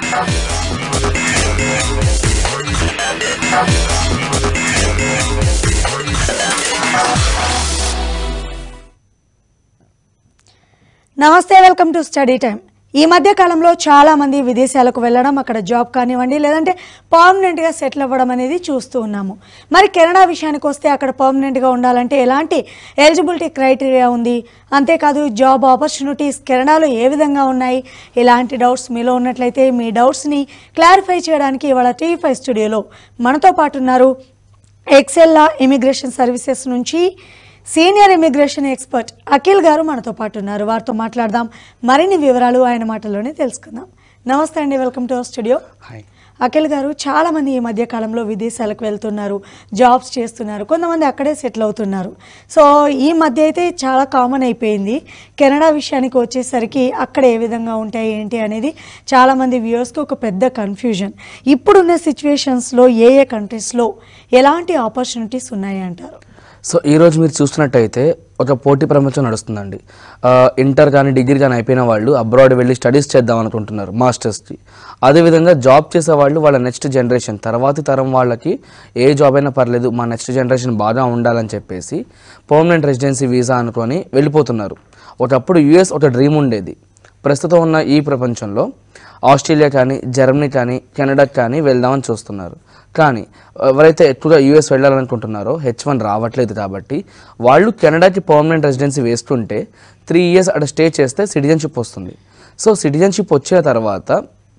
నమస్తే welcome to study time ఈ మధ్య కాలంలో చాలా మంది విదేశాలకు వెళ్ళడం అక్కడ జాబ్ కానివ్వండి లేదంటే పర్మనెంట్గా సెటిల్ అవ్వడం అనేది చూస్తూ ఉన్నాము మరి కెనడా విషయానికి వస్తే అక్కడ పర్మనెంట్గా ఉండాలంటే ఎలాంటి ఎలిజిబిలిటీ క్రైటీరియా ఉంది అంతేకాదు జాబ్ ఆపర్చునిటీస్ కెనడాలో ఏ విధంగా ఉన్నాయి ఇలాంటి డౌట్స్ మీలో ఉన్నట్లయితే మీ డౌట్స్ని క్లారిఫై చేయడానికి ఇవాళ టీవీ ఫైవ్ స్టూడియోలో మనతో పాటు ఉన్నారు ఎక్సెల్లా ఇమిగ్రేషన్ సర్వీసెస్ నుంచి senior immigration expert Akhil garu మనతో పాటు ఉన్నారు వారితో మాట్లాడదాం మరిన్ని వివరాలు ఆయన మాటల్లోనే తెలుసుకుందాం నమస్తే అండి welcome to our studio hi Akhil garu చాలా మంది ఈ మధ్య కాలంలో విదేశాలకు వెళ్తున్నారు జాబ్స్ చేస్తున్నారు కొంతమంది అక్కడే సెటిల్ అవుతున్నారు సో ఈ మధ్య అయితే చాలా కామన్ అయిపోయింది కెనడా విషయానికి వచ్చేసరికి అక్కడ ఏ విధంగా ఉంటాయి ఏంటి అనేది చాలామంది వ్యూవర్స్కి ఒక పెద్ద కన్ఫ్యూజన్ ఇప్పుడున్న సిచ్యువేషన్స్లో ఏ ఏ కంట్రీస్లో ఎలాంటి ఆపర్చునిటీస్ ఉన్నాయి అంటారు సో ఈరోజు మీరు చూస్తున్నట్టయితే ఒక పోటీ ప్రపంచం నడుస్తుందండి ఆ, ఇంటర్ కానీ డిగ్రీ కానీ అయిపోయిన వాళ్ళు అబ్రాడ్ వెళ్ళి స్టడీస్ చేద్దాం అనుకుంటున్నారు మాస్టర్స్కి అదేవిధంగా జాబ్ చేసే వాళ్ళు వాళ్ళ నెక్స్ట్ జనరేషన్ తర్వాతి తరం వాళ్ళకి ఏ జాబ్ అయినా పర్లేదు మా నెక్స్ట్ జనరేషన్ బాగా ఉండాలని చెప్పేసి పర్మనెంట్ రెసిడెన్సీ వీసా అనుకొని వెళ్ళిపోతున్నారు ఒకప్పుడు యుఎస్ ఒక డ్రీమ్ ఉండేది ప్రస్తుతం ఉన్న ఈ ప్రపంచంలో ఆస్ట్రేలియా కానీ జర్మనీ కానీ కెనడా కానీ వెళ్దామని చూస్తున్నారు కానీ ఎవరైతే ఎక్కువగా యూఎస్ వెళ్ళాలనుకుంటున్నారో హెచ్ వన్ రావట్లేదు కాబట్టి వాళ్ళు కెనడాకి పర్మనెంట్ రెసిడెన్సీ వేసుకుంటే త్రీ ఇయర్స్ అక్కడ స్టే చేస్తే సిటిజన్షిప్ వస్తుంది సో సిటిజన్షిప్ వచ్చిన తర్వాత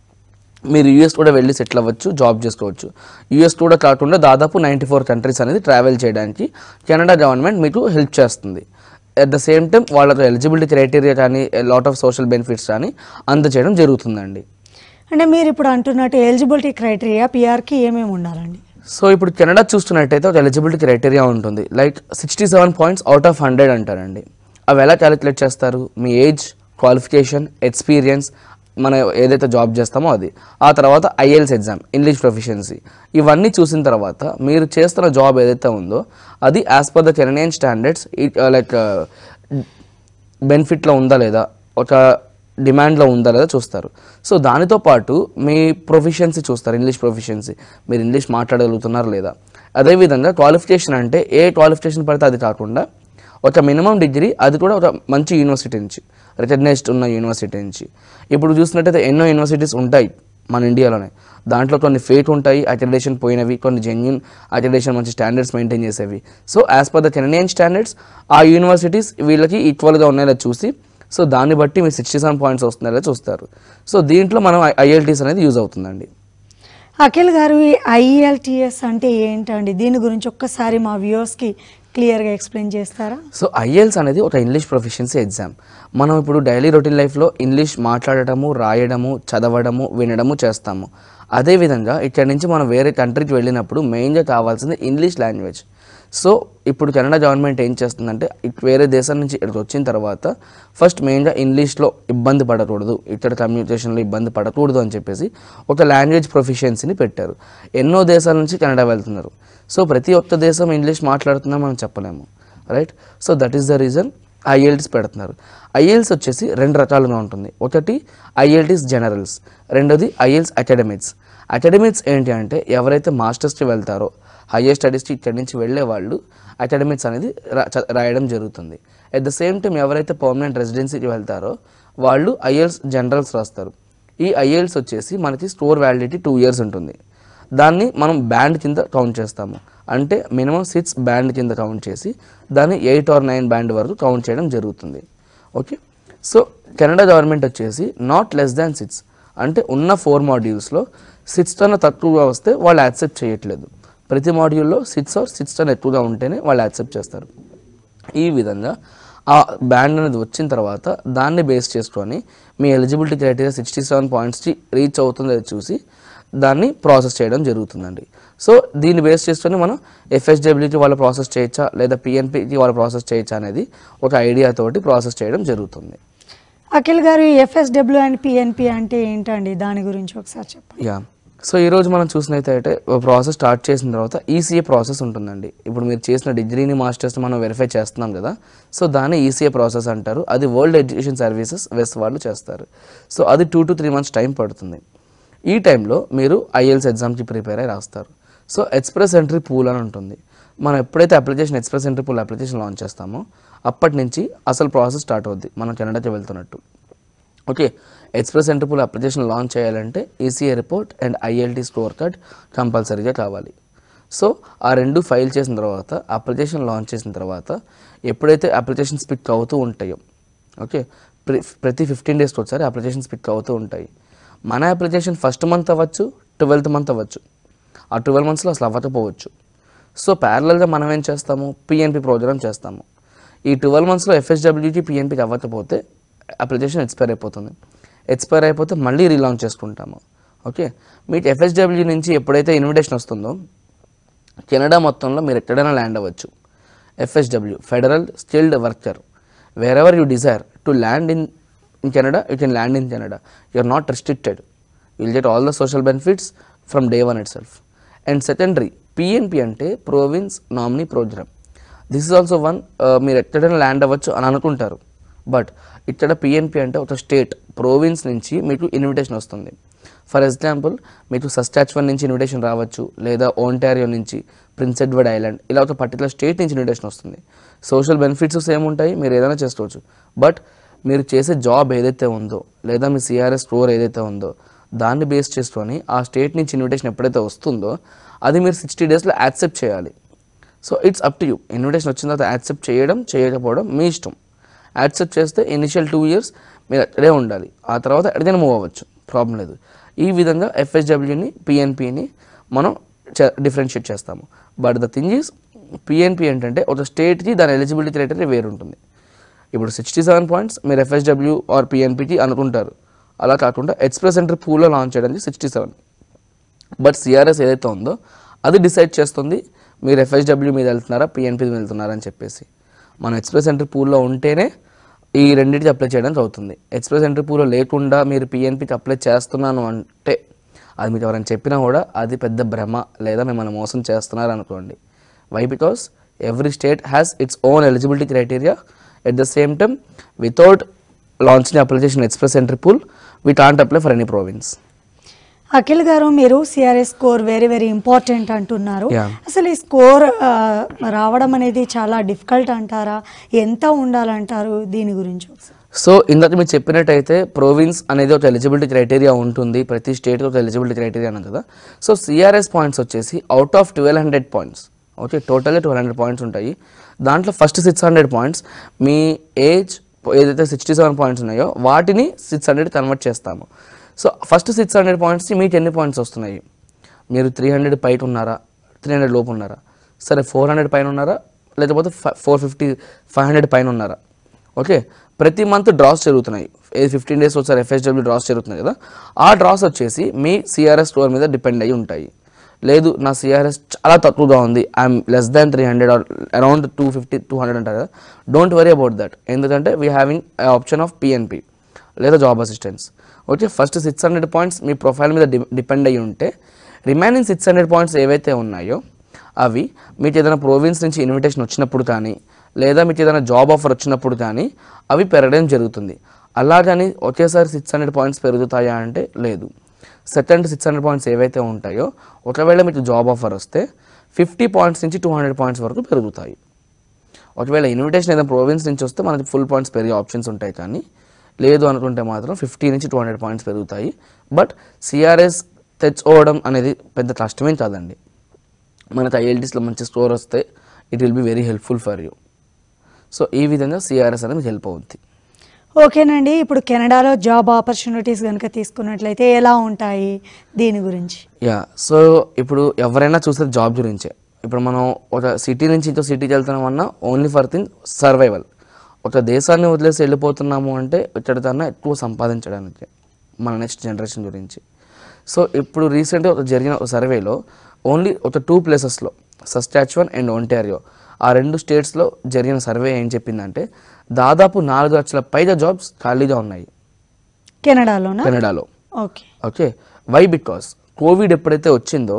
మీరు యూఎస్ కూడా వెళ్ళి సెటిల్ అవ్వచ్చు జాబ్ చేసుకోవచ్చు యూఎస్ కూడా కాకుండా దాదాపు నైంటీ ఫోర్ కంట్రీస్ అనేది ట్రావెల్ చేయడానికి కెనడా గవర్నమెంట్ మీకు హెల్ప్ చేస్తుంది అట్ ద సేమ్ టైం వాళ్ళకు ఎలిజిబిలిటీ క్రైటీరియా కానీ లాట్ ఆఫ్ సోషల్ బెనిఫిట్స్ కానీ అందజేయడం జరుగుతుందండి అంటే మీరు ఇప్పుడు అంటున్నట్టు ఎలిజిబిలిటీ క్రైటీరియా పిఆర్కి ఏమేమి ఉండాలండి సో ఇప్పుడు కెనడా చూస్తున్నట్టయితే ఒక ఎలిజిబిలిటీ క్రైటీరియా ఉంటుంది like sixty seven points out of hundred అంటారండి అవి ఎలా క్యాలిక్యులేట్ చేస్తారు మీ ఏజ్ క్వాలిఫికేషన్ ఎక్స్పీరియన్స్ మనం ఏదైతే జాబ్ చేస్తామో అది ఆ తర్వాత ఐఎల్స్ ఎగ్జామ్ ఇంగ్లీష్ ప్రొఫిషియన్సీ ఇవన్నీ చూసిన తర్వాత మీరు చేస్తున్న జాబ్ ఏదైతే ఉందో అది as per the Canadian standards like బెనిఫిట్లో ఉందా లేదా ఒక డిమాండ్లో ఉందా లేదా చూస్తారు సో దానితో పాటు మీ ప్రొఫిషియన్సీ చూస్తారు ఇంగ్లీష్ ప్రొఫిషియన్సీ మీరు ఇంగ్లీష్ మాట్లాడగలుగుతున్నారు లేదా అదేవిధంగా క్వాలిఫికేషన్ అంటే ఏ క్వాలిఫికేషన్ పడితే అది కాకుండా ఒక మినిమం డిగ్రీ అది కూడా ఒక మంచి యూనివర్సిటీ నుంచి రికగ్నైజ్డ్ ఉన్న యూనివర్సిటీ నుంచి ఇప్పుడు చూసినట్టయితే ఎన్నో యూనివర్సిటీస్ ఉంటాయి మన ఇండియాలోనే దాంట్లో కొన్ని ఫేక్ ఉంటాయి అక్రిడేషన్ పోయినవి కొన్ని జెన్యున్ అక్రిడేషన్ మంచి స్టాండర్డ్స్ మెయింటైన్ చేసేవి so as per the Canadian standards ఆ యూనివర్సిటీస్ వీళ్ళకి ఈక్వల్గా ఉన్నాయో చూసి సో దాన్ని బట్టి మీరు సిక్స్టీ సెవెన్ పాయింట్స్ వస్తున్నాయో చూస్తారు సో దీంట్లో మనం ఐఎల్టీస్ అనేది యూజ్ అవుతుందండి అఖిల్ గారు ఈ ఐఎల్టీఎస్ అంటే ఏంటండి దీని గురించి ఒక్కసారి మా వ్యూవర్స్కి క్లియర్గా ఎక్స్ప్లెయిన్ చేస్తారా సో ఐఎల్స్ అనేది ఒక ఇంగ్లీష్ ప్రొఫిషియన్సీ ఎగ్జామ్ మనం ఇప్పుడు డైలీ రొటీన్ లైఫ్లో ఇంగ్లీష్ మాట్లాడటము రాయడము చదవడము వినడము చేస్తాము అదేవిధంగా ఇక్కడ నుంచి మనం వేరే కంట్రీకి వెళ్ళినప్పుడు మెయిన్గా కావాల్సింది ఇంగ్లీష్ లాంగ్వేజ్ సో ఇప్పుడు కెనడా గవర్నమెంట్ ఏం చేస్తుందంటే ఇక్ వేరే దేశం నుంచి ఇక్కడికి వచ్చిన తర్వాత ఫస్ట్ మెయిన్గా ఇంగ్లీష్లో ఇబ్బంది పడకూడదు ఇక్కడ కమ్యూనికేషన్లో ఇబ్బంది పడకూడదు అని చెప్పేసి ఒక లాంగ్వేజ్ ప్రొఫిషియన్సీని పెట్టారు ఎన్నో దేశాల నుంచి కెనడా వెళ్తున్నారు సో ప్రతి ఒక్క దేశం ఇంగ్లీష్ మాట్లాడుతుందా మనం చెప్పలేము right so that is the reason IELTS పెడుతున్నారు ఐఎల్స్ వచ్చేసి రెండు రకాలుగా ఉంటుంది ఒకటి ఐఎల్టీస్ జనరల్స్ రెండోది ఐఎల్స్ అకాడమిక్స్ అకాడమిక్స్ ఏంటి అంటే ఎవరైతే మాస్టర్స్కి వెళ్తారో హయ్యర్ స్టడీస్కి ఇక్కడి నుంచి వెళ్ళే వాళ్ళు అకాడమిక్స్ అనేది రా- చ- రాయడం జరుగుతుంది అట్ ద సేమ్ టైం ఎవరైతే పర్మనెంట్ రెసిడెన్సీకి వెళ్తారో వాళ్ళు ఐఎల్స్ జనరల్స్ రాస్తారు ఈ ఐఎల్స్ వచ్చేసి మనకి స్టోర్ వ్యాలిడిటీ టూ ఇయర్స్ ఉంటుంది దాన్ని మనం బ్యాండ్ కింద కౌంట్ చేస్తాము అంటే మినిమం సిక్స్ బ్యాండ్ కింద కౌంట్ చేసి దాన్ని ఎయిట్ ఆర్ నైన్ బ్యాండ్ వరకు కౌంట్ చేయడం జరుగుతుంది ఓకే సో కెనడా గవర్నమెంట్ వచ్చేసి నాట్ లెస్ దాన్ సిక్స్ అంటే ఉన్న ఫోర్ మాడ్యూల్స్లో సిక్స్ కన్నా తక్కువగా వస్తే వాళ్ళు యాక్సెప్ట్ చేయట్లేదు ప్రతి మాడ్యూల్లో సిక్స్ ఆర్ సిక్స్ కన్నా ఎక్కువగా ఉంటేనే వాళ్ళు యాక్సెప్ట్ చేస్తారు ఈ విధంగా ఆ బ్యాండ్ అనేది వచ్చిన తర్వాత దాన్ని బేస్ చేసుకొని మీ ఎలిజిబిలిటీ క్రైటీరియా సిక్స్టీ సెవెన్ పాయింట్స్కి రీచ్ అవుతుందో లేదో చూసి దాన్ని ప్రాసెస్ చేయడం జరుగుతుందండి సో దీన్ని బేస్ చేసుకొని మనం ఎఫ్ఎస్డబ్ల్యూకి వాళ్ళు ప్రాసెస్ చేయొచ్చా లేదా పిఎన్పికి వాళ్ళు ప్రాసెస్ చేయొచ్చా అనేది ఒక ఐడియా తోటి ప్రాసెస్ చేయడం జరుగుతుంది అఖిల్ గారు ఎఫ్ఎస్డబ్ల్యూ అండ్ పిఎన్పి అంటే ఏంటండి దాని గురించి ఒకసారి చెప్పండి యా సో ఈరోజు మనం చూసినట్టయితే ప్రాసెస్ స్టార్ట్ చేసిన తర్వాత ఈసీఏ ప్రాసెస్ ఉంటుందండి ఇప్పుడు మీరు చేసిన డిగ్రీని మాస్టర్స్ మనం వెరిఫై చేస్తున్నాం కదా సో దాన్ని ఈసీఏ ప్రాసెస్ అంటారు అది వరల్డ్ ఎడ్యుకేషన్ సర్వీసెస్ వెస్ట్ వాళ్ళు చేస్తారు సో అది two to three months time పడుతుంది ఈ టైంలో మీరు ఐఎల్స్ ఎగ్జామ్కి ప్రిపేర్ అయి రాస్తారు సో ఎక్స్ప్రెస్ ఎంట్రీ పూల్ అని ఉంటుంది మనం ఎప్పుడైతే application express entry pool application launch చేస్తామో అప్పటి నుంచి అసలు ప్రాసెస్ స్టార్ట్ అవుద్ది మనం కెనడాకి వెళ్తున్నట్టు okay express entry pool application launch చేయాలంటే ECA report and IELTS score card కంపల్సరీగా కావాలి సో ఆ రెండు ఫైల్ చేసిన తర్వాత అప్లికేషన్ లాంచ్ చేసిన తర్వాత ఎప్పుడైతే అప్లికేషన్స్ పిక్ అవుతూ ఉంటాయో ఓకే ప్ర- ప్రతి ఫిఫ్టీన్ డేస్కి ఒకసారి అప్లికేషన్స్ పిక్ అవుతూ ఉంటాయి మన అప్లికేషన్ ఫస్ట్ మంత్ అవ్వచ్చు ట్వెల్త్ మంత్ అవ్వచ్చు ఆ ట్వెల్వ్ మంత్స్లో అసలు అవ్వకపోవచ్చు సో ప్యారలల్గా మనం ఏం చేస్తాము పిఎన్పి ప్రోగ్రామ్ చేస్తాము ఈ ట్వెల్వ్ మంత్స్లో ఎఫ్ఎస్డబ్ల్యూకి పిఎన్పికి అవ్వకపోతే అప్లికేషన్ ఎక్స్పైర్ అయిపోతుంది ఎక్స్పైర్ అయిపోతే మళ్ళీ రీలాంచ్ చేసుకుంటాము ఓకే మీకు ఎఫ్ఎస్డబ్ల్యూ నుంచి ఎప్పుడైతే ఇన్విటేషన్ వస్తుందో కెనడా మొత్తంలో మీరు ఎక్కడైనా ల్యాండ్ అవ్వచ్చు FSW federal skilled worker wherever you desire to land in in Canada you can land in Canada you are not restricted will get all the social benefits from day one itself and secondary PNP అంటే province nominee program this is also one మీరు ఎక్కడైనా land అవ్వచ్చు అని అనుకుంటారు but ఇక్కడ PNP అంటే ఒక state province నుంచి మీకు ఇన్విటేషన్ వస్తుంది ఫర్ ఎగ్జాంపుల్ మీకు సస్టాచ్వన్ నుంచి ఇన్విటేషన్ రావచ్చు లేదా ఓంటారియో నుంచి ప్రిన్స్ ఎడ్వర్డ్ ఐలాండ్ ఇలా ఒక పర్టికులర్ స్టేట్ నుంచి ఇన్విటేషన్ వస్తుంది సోషల్ బెనిఫిట్స్ సేమ్ ఉంటాయి మీరు ఏదైనా చేసుకోవచ్చు బట్ మీరు చేసే జాబ్ ఏదైతే ఉందో లేదా మీ సిఆర్ఎస్ స్కోర్ ఏదైతే ఉందో దాన్ని బేస్ చేసుకొని ఆ స్టేట్ నుంచి ఇన్విటేషన్ ఎప్పుడైతే వస్తుందో అది మీరు సిక్స్టీ డేస్లో యాక్సెప్ట్ చేయాలి so it's up to you invitation వచ్చిన తర్వాత యాక్సెప్ట్ చేయడం చేయకపోవడం మీ ఇష్టం యాక్సెప్ట్ చేస్తే ఇనిషియల్ టూ ఇయర్స్ మీరు అక్కడే ఉండాలి ఆ తర్వాత ఎక్కడికైనా మూవ్ అవ్వచ్చు ప్రాబ్లం లేదు ఈ విధంగా ఎఫ్ఎస్డబ్ల్యూని పిఎన్పిని మనం డిఫరెన్షియేట్ చేస్తాము but the thing is PNP ఏంటంటే ఒక స్టేట్కి దాని ఎలిజిబిలిటీ క్రైటీరియా వేరు ఉంటుంది ఇప్పుడు సిక్స్టీ సెవెన్ పాయింట్స్ మీరు ఎఫ్ఎస్డబ్ల్యూ ఆర్ పిఎన్పికి అనుకుంటారు అలా కాకుండా ఎక్స్ప్రెస్ ఎంట్రీ పూల్లో లాంచ్ చేయడానికి సిక్స్టీ సెవెన్ బట్ సిఆర్ఎస్ ఏదైతే ఉందో అది డిసైడ్ చేస్తుంది మీరు ఎఫ్ఎస్డబ్ల్యూ మీద వెళ్తున్నారా పిఎన్పి మీద వెళ్తున్నారా అని చెప్పేసి మనం ఎక్స్ప్రెస్ ఎంట్రీ పూల్లో ఉంటేనే ఈ రెండింటికి అప్లై చేయడానికి అవుతుంది ఎక్స్ప్రెస్ ఎంట్రీ పూల్లో లేకుండా మీరు పిఎన్పికి అప్లై చేస్తున్నాను అంటే అది మీకు ఎవరైనా చెప్పినా కూడా అది పెద్ద భ్రమ లేదా మిమ్మల్ని మోసం చేస్తున్నారు అనుకోండి why because every state has its own eligibility criteria at the same time without launching application express entry pool we can't apply for any province Akhil garu మీరు CRS score very very important అంటున్నారు Yeah. అసలు ఈ score ఆ, రావడం అనేది చాలా difficult అంటారా ఎంత ఉండాలంటారు దీని గురించి ఒకసారి సో ఇందాక మీరు చెప్పినట్టయితే ప్రోవిన్స్ అనేది ఒక ఎలిజిబిలిటీ క్రైటీరియా ఉంటుంది ప్రతి స్టేట్కి ఒక ఎలిజిబిలిటీ క్రైటీరియా అన్నది కదా సో సిఆర్ఎస్ పాయింట్స్ వచ్చేసి out of twelve hundred points okay టోటల్గా ట్వెల్వ్ హండ్రెడ్ పాయింట్స్ ఉంటాయి దాంట్లో ఫస్ట్ సిక్స్ హండ్రెడ్ పాయింట్స్ మీ ఏజ్ ఏదైతే సిక్స్టీ సెవెన్ పాయింట్స్ ఉన్నాయో వాటిని సిక్స్ హండ్రెడ్ కన్వర్ట్ చేస్తాము సో ఫస్ట్ సిక్స్ హండ్రెడ్ పాయింట్స్కి మీకు ఎన్ని పాయింట్స్ వస్తున్నాయి మీరు త్రీ హండ్రెడ్ పైన ఉన్నారా త్రీ హండ్రెడ్ లోపు ఉన్నారా సరే ఫోర్ హండ్రెడ్ పైన ఉన్నారా లేకపోతే ఫోర్ ఫిఫ్టీ ఫైవ్ హండ్రెడ్ పైన ఉన్నారా ఓకే ప్రతి మంత్ డ్రాస్ జరుగుతున్నాయి ఏ ఫిఫ్టీన్ డేస్ ఒకసారి ఎఫ్ఎస్డబ్ల్యూ డ్రాస్ జరుగుతున్నాయి కదా ఆ డ్రాస్ వచ్చేసి మీ సిఆర్ఎస్ స్కోర్ మీద డిపెండ్ అయ్యి ఉంటాయి లేదు నా సిఆర్ఎస్ చాలా తక్కువగా ఉంది I'm less than three hundred or around two fifty two hundred అంటారు కదా డోంట్ వరీ అబౌట్ దట్ ఎందుకంటే we having option of PNP లేదా job assistance okay first six hundred points మీ ప్రొఫైల్ మీద డి- డిపెండ్ అయ్యి ఉంటే రిమైనింగ్ సిక్స్ హండ్రెడ్ పాయింట్స్ ఏవైతే ఉన్నాయో అవి మీకు ఏదైనా ప్రోవిన్స్ నుంచి ఇన్విటేషన్ వచ్చినప్పుడు కానీ లేదా మీకు ఏదైనా జాబ్ ఆఫర్ వచ్చినప్పుడు కానీ అవి పెరగడం జరుగుతుంది అలాగని ఒకేసారి సిక్స్ హండ్రెడ్ పాయింట్స్ పెరుగుతాయా అంటే లేదు సెకండ్ సిక్స్ హండ్రెడ్ పాయింట్స్ ఏవైతే ఉంటాయో ఒకవేళ మీకు జాబ్ ఆఫర్ వస్తే ఫిఫ్టీ పాయింట్స్ నుంచి టూ హండ్రెడ్ పాయింట్స్ వరకు పెరుగుతాయి ఒకవేళ ఇన్విటేషన్ ఏదైనా ప్రోవిన్స్ నుంచి వస్తే మనకి ఫుల్ పాయింట్స్ పెరిగే ఆప్షన్స్ ఉంటాయి కానీ లేదు అనుకుంటే మాత్రం ఫిఫ్టీ నుంచి టూ హండ్రెడ్ పాయింట్స్ పెరుగుతాయి బట్ సిఆర్ఎస్ తెచ్చుకోవడం అనేది పెద్ద కష్టమేం కాదండి మనకు ఐఎల్టీస్లో మంచి స్కోర్ వస్తే it will be very helpful for you so ఈ విధంగా సిఆర్ఎస్ అనేది హెల్ప్ అవుద్ది ఓకేనండి ఇప్పుడు కెనడాలో జాబ్ ఆపర్చునిటీస్ కనుక తీసుకున్నట్లయితే ఎలా ఉంటాయి దీని గురించి యా సో ఇప్పుడు ఎవరైనా చూసేది జాబ్ గురించే ఇప్పుడు మనం ఒక సిటీ నుంచి ఇంకో సిటీకి వెళ్తున్నామన్నా ఓన్లీ ఫర్ థింగ్ సర్వైవల్ ఒక దేశాన్ని వదిలేసి వెళ్ళిపోతున్నాము అంటే ఇక్కడ కన్నా ఎక్కువ సంపాదించడానికి మన నెక్స్ట్ జనరేషన్ గురించి సో ఇప్పుడు రీసెంట్గా ఒక జరిగిన ఒక సర్వేలో ఓన్లీ ఒక టూ ప్లేసెస్లో సస్టాచ్వన్ అండ్ ఒంటారియో ఆ రెండు స్టేట్స్లో జరిగిన సర్వే ఏం చెప్పిందంటే దాదాపు నాలుగు లక్షల పైగా జాబ్స్ ఖాళీగా ఉన్నాయి కెనడాలోనా కెనడాలో okay okay why because covid ఎప్పుడైతే వచ్చిందో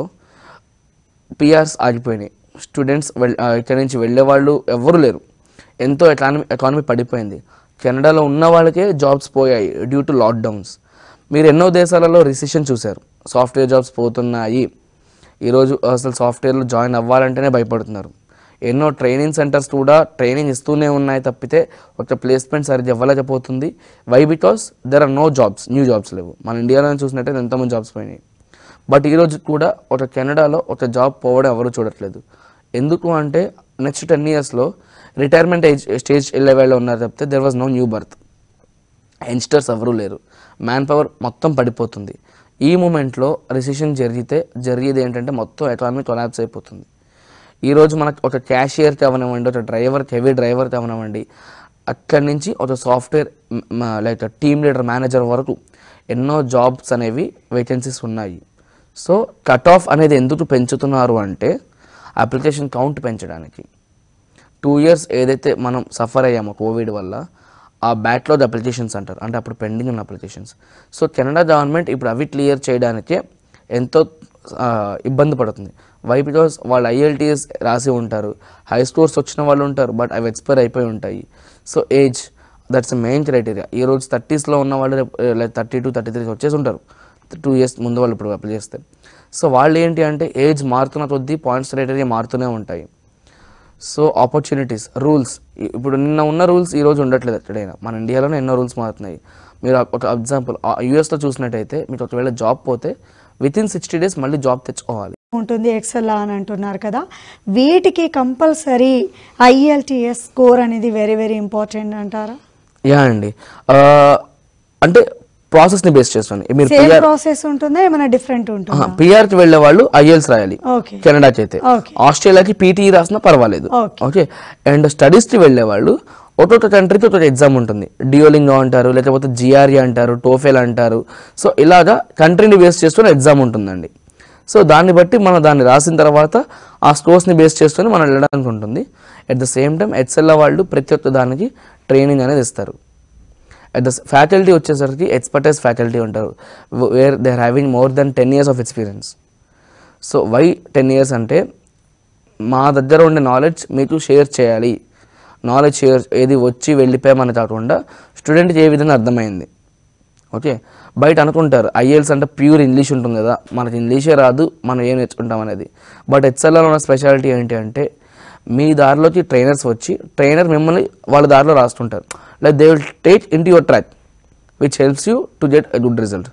పిఆర్స్ ఆగిపోయినాయి స్టూడెంట్స్ వెళ్ ఆ, ఇక్కడి నుంచి వెళ్ళే వాళ్ళు ఎవ్వరు లేరు ఎంతో ఎకానమీ ఎకానమీ పడిపోయింది కెనడాలో ఉన్న వాళ్ళకే జాబ్స్ పోయాయి డ్యూ టు లాక్డౌన్స్ మీరు ఎన్నో దేశాలలో రిసెషన్ చూశారు సాఫ్ట్వేర్ జాబ్స్ పోతున్నాయి ఈరోజు అసలు సాఫ్ట్వేర్లో జాయిన్ అవ్వాలంటేనే భయపడుతున్నారు ఎన్నో ట్రైనింగ్ సెంటర్స్ కూడా ట్రైనింగ్ ఇస్తూనే ఉన్నాయి తప్పితే ఒక ప్లేస్మెంట్ సరిగ్గా ఇవ్వలేకపోతుంది why because there are no jobs new jobs లేవు మన ఇండియాలో చూసినట్టయితే ఎంతోమంది జాబ్స్ పోయినాయి బట్ ఈరోజు కూడా ఒక కెనడాలో ఒక జాబ్ పోవడం ఎవరు చూడట్లేదు ఎందుకు అంటే నెక్స్ట్ టెన్ ఇయర్స్లో రిటైర్మెంట్ ఏజ్ స్టేజ్ లెవెల్లో ఉన్నారు తప్పితే there was no new birth youngsters ఎవరూ లేరు మ్యాన్ పవర్ మొత్తం పడిపోతుంది ఈ మూమెంట్లో రిసెషన్ జరిగితే జరిగేది ఏంటంటే మొత్తం ఎకానమీ కొలాప్స్ అయిపోతుంది ఈరోజు మనకు ఒక క్యాషియర్కి అవనివ్వండి ఒక డ్రైవర్కి హెవీ డ్రైవర్కి అవనివ్వండి అక్కడి నుంచి ఒక software like team leader manager వరకు ఎన్నో జాబ్స్ అనేవి వేకెన్సీస్ ఉన్నాయి సో కట్ ఆఫ్ అనేది ఎందుకు పెంచుతున్నారు అంటే అప్లికేషన్ కౌంట్ పెంచడానికి టూ ఇయర్స్ ఏదైతే మనం సఫర్ అయ్యామో కోవిడ్ వల్ల ఆ బ్యాక్లాగ్ అప్లికేషన్స్ అంటారు అంటే అప్పుడు పెండింగ్ ఉన్న అప్లికేషన్స్ సో కెనడా గవర్నమెంట్ ఇప్పుడు అవి క్లియర్ చేయడానికే ఎంతో ఆ, ఇబ్బంది పడుతుంది వై బికాస్ వాళ్ళు ఐఎల్టీఎస్ రాసి ఉంటారు హై స్కోర్స్ వచ్చిన వాళ్ళు ఉంటారు బట్ అవి ఎక్స్పైర్ అయిపోయి ఉంటాయి so age that's main criteria ఈ రోజు థర్టీస్లో ఉన్న వాళ్ళు like thirty two thirty three వచ్చేసి ఉంటారు టూ ఇయర్స్ ముందు వాళ్ళు ఇప్పుడు అప్లై చేస్తే సో వాళ్ళు ఏంటి అంటే ఏజ్ మారుతున్న కొద్దీ పాయింట్స్ క్రైటీరియా మారుతూనే ఉంటాయి సో ఆపర్చునిటీస్ రూల్స్ ఇప్పుడు నిన్న ఉన్న రూల్స్ ఈ రోజు ఉండట్లేదు ఎక్కడైనా మన ఇండియాలోనే ఎన్నో రూల్స్ మారుతున్నాయి మీరు ఒక ఎగ్జాంపుల్ యూఎస్లో చూసినట్టయితే మీకు ఒకవేళ జాబ్ పోతే విత్ ఇన్ సిక్స్టీ డేస్ మళ్ళీ జాబ్ తెచ్చుకోవాలి ఉంటుంది ఎక్సెల్ అని అంటున్నారు కదా వీటికి కంపల్సరీ ఐఎల్టీఎస్ స్కోర్ అనేది వెరీ వెరీ ఇంపార్టెంట్ అంటారా యా అండి ఆ, అంటే ప్రాసెస్ని బేస్ చేస్తాను మీరు సేమ్ పిఆర్ ప్రాసెస్ ఉంటుందా ఏమైనా డిఫరెంట్ ఉంటుందా పిఆర్కి వెళ్ళే వాళ్ళు ఐఎల్స్ రాయాలి ఓకే కెనడాకి అయితే ఓకే ఆస్ట్రేలియాకి పీటీ రాసినా పర్వాలేదు ఓకే ఓకే అండ్ స్టడీస్కి వెళ్ళే వాళ్ళు ఒక్కొక్క కంట్రీకి ఒక్కొక్క ఎగ్జామ్ ఉంటుంది డియోలింగో అంటారు లేకపోతే జిఆర్ఈ అంటారు టోఫెల్ అంటారు సో ఇలాగా కంట్రీని బేస్ చేసుకుని ఎగ్జామ్ ఉంటుందండి సో దాన్ని బట్టి మనం దాన్ని రాసిన తర్వాత ఆ స్కోర్స్ని బేస్ చేసుకొని మనం వెళ్ళడానికి ఉంటుంది at the same time HLA వాళ్ళు ప్రతి ఒక్క దానికి ట్రైనింగ్ అనేది ఇస్తారు అట్ ద ఫ్యాకల్టీ వచ్చేసరికి ఎక్స్పర్టైజ్ ఫ్యాకల్టీ ఉంటారు where they are having more than ten years of experience so why ten years అంటే మా దగ్గర ఉండే నాలెడ్జ్ మీకు షేర్ చేయాలి నాలెడ్జ్ షేర్ ఏది వచ్చి వెళ్ళిపోయామని కాకుండా స్టూడెంట్కి ఏ విధంగా అర్థమైంది ఓకే బయట అనుకుంటారు ఐఎల్స్ అంటే ప్యూర్ ఇంగ్లీష్ ఉంటుంది కదా మనకి ఇంగ్లీషే రాదు మనం ఏం నేర్చుకుంటాం అనేది బట్ హెచ్ఎల్ఆర్ ఉన్న స్పెషాలిటీ ఏంటి అంటే మీ దారిలోకి ట్రైనర్స్ వచ్చి ట్రైనర్ మిమ్మల్ని వాళ్ళ దారిలో రాస్తుంటారు like they will take in your track which helps you to get a good 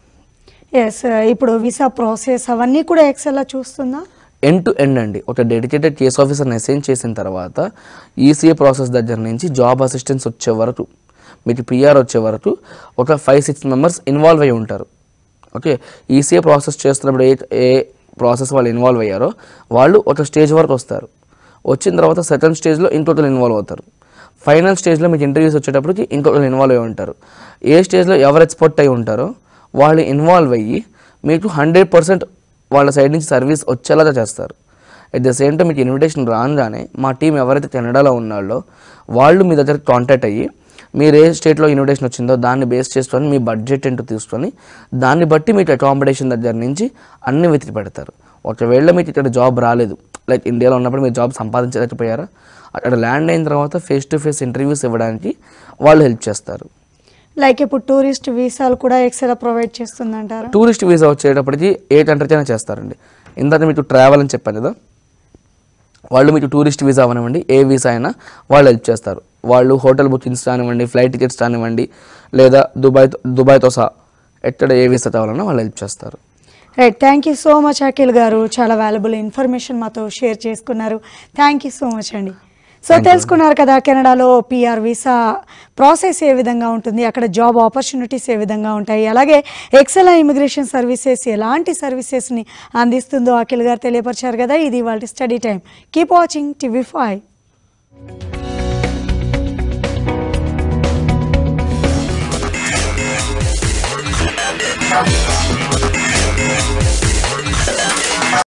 results ఇప్పుడు వీసా ప్రాసెస్ అవన్నీ కూడా ఎక్సెల్ చూస్తుందా ఎండ్ టు ఎండ్ అండి ఒక డెడికేటెడ్ కేస్ ఆఫీసర్ని అసైన్ చేసిన తర్వాత ఈసీఏ ప్రాసెస్ దగ్గర నుంచి జాబ్ అసిస్టెన్స్ వచ్చే వరకు మీకు పిఆర్ వచ్చే వరకు ఒక ఫైవ్ సిక్స్ మెంబర్స్ ఇన్వాల్వ్ అయి ఉంటారు ఓకే ఈసీఏ ప్రాసెస్ చేస్తున్నప్పుడు ఏ ఏ ప్రాసెస్ వాళ్ళు ఇన్వాల్వ్ అయ్యారో వాళ్ళు ఒక స్టేజ్ వరకు వస్తారు వచ్చిన తర్వాత సెకండ్ స్టేజ్లో ఇంకొకరు ఇన్వాల్వ్ అవుతారు ఫైనల్ స్టేజ్లో మీకు ఇంటర్వ్యూస్ వచ్చేటప్పటికి ఇంకొకరు ఇన్వాల్వ్ అయి ఉంటారు ఏ స్టేజ్లో ఎవరు ఎక్స్పర్ట్ అయి ఉంటారో వాళ్ళు ఇన్వాల్వ్ అయ్యి మీకు హండ్రెడ్ పర్సెంట్ వాళ్ళ సైడ్ నుంచి సర్వీస్ వచ్చేలాగా చేస్తారు అట్ ద సేమ్ టైం మీకు ఇన్విటేషన్ రాగానే మా టీం ఎవరైతే కెనడాలో ఉన్నారో వాళ్ళు మీ దగ్గర కాంటాక్ట్ అయ్యి మీరు ఏ స్టేట్లో ఇన్విటేషన్ వచ్చిందో దాన్ని బేస్ చేసుకొని మీ బడ్జెట్ ఏంటో తీసుకొని దాన్ని బట్టి మీకు అకామిడేషన్ దగ్గర నుంచి అన్ని వెతికి పెడతారు ఒకవేళ మీకు ఇక్కడ జాబ్ రాలేదు లైక్ ఇండియాలో ఉన్నప్పుడు మీరు జాబ్ సంపాదించలేకపోయారా అక్కడ ల్యాండ్ అయిన తర్వాత ఫేస్ టు ఫేస్ ఇంటర్వ్యూస్ ఇవ్వడానికి వాళ్ళు హెల్ప్ చేస్తారు లైక్ ఇప్పుడు టూరిస్ట్ వీసాలు కూడా ఎక్సెల్ ప్రొవైడ్ చేస్తుందంటారా టూరిస్ట్ వీసా వచ్చేటప్పటికి ఏ కంట్రీకి అయినా చేస్తారండి ఇందాక మీకు ట్రావెల్ అని చెప్పాను కదా వాళ్ళు మీకు టూరిస్ట్ వీసా అవనివ్వండి ఏ వీసా అయినా వాళ్ళు హెల్ప్ చేస్తారు వాళ్ళు హోటల్ బుకింగ్స్ కానివ్వండి ఫ్లైట్ టికెట్స్ కానివ్వండి లేదా దుబాయ్ దుబాయ్తో సహా ఎక్కడ ఏ వీసా కావాలన్నా వాళ్ళు హెల్ప్ చేస్తారు right thank you so much Akhil garu చాలా వాల్యుబుల్ ఇన్ఫర్మేషన్ మాతో షేర్ చేసుకున్నారు థ్యాంక్ యూ సో మచ్ అండి సో తెలుసుకున్నారు కదా కెనడాలో పిఆర్ వీసా ప్రాసెస్ ఏ విధంగా ఉంటుంది అక్కడ జాబ్ ఆపర్చునిటీస్ ఏ విధంగా ఉంటాయి అలాగే ఎక్సెల్ ఇమిగ్రేషన్ సర్వీసెస్ ఎలాంటి సర్వీసెస్ని అందిస్తుందో అఖిల్ గారు తెలియపరిచారు కదా ఇది వాళ్ళ study time keep watching TV five